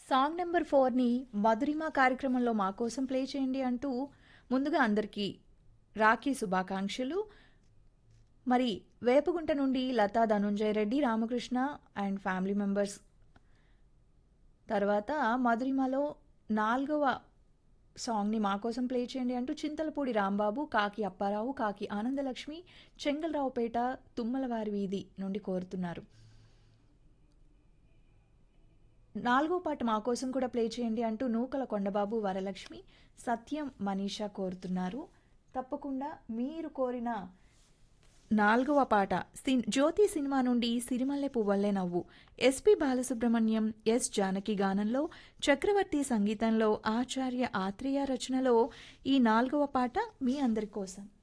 song number ఫోర్ని మధురిమ కార్యక్రమంలో మా కోసం ప్లే చేయండి అంటూ ముందుగా అందరికీ రాఖీ శుభాకాంక్షలు మరి వేపగుంట నుండి Latha Dhanunjaya Reddy Ramakrishna and family members తర్వాత మధురిమలో నాలుగవ సాంగ్ని మా కోసం ప్లే చేయండి అంటూ చింతలపూడి రాంబాబు కాకి అప్పారావు కాకి ఆనందలక్ష్మి చెంగల్రావుపేట తుమ్మలవారి వీధి నుండి కోరుతున్నారు నాలుగో పాట మా కోసం కూడా ప్లే చేయండి అంటూ నూకల కొండబాబు వరలక్ష్మి సత్యం మనీషా కోరుతున్నారు తప్పకుండా మీరు కోరిన నాలుగవ పాట సిన్ జ్యోతి సినిమా నుండి సిరిమల్లె పువ్వల్లే నవ్వు ఎస్పి బాలసుబ్రహ్మణ్యం ఎస్ జానకి గానంలో చక్రవర్తి సంగీతంలో ఆచార్య ఆత్రేయ రచనలో ఈ నాలుగవ పాట మీ అందరి కోసం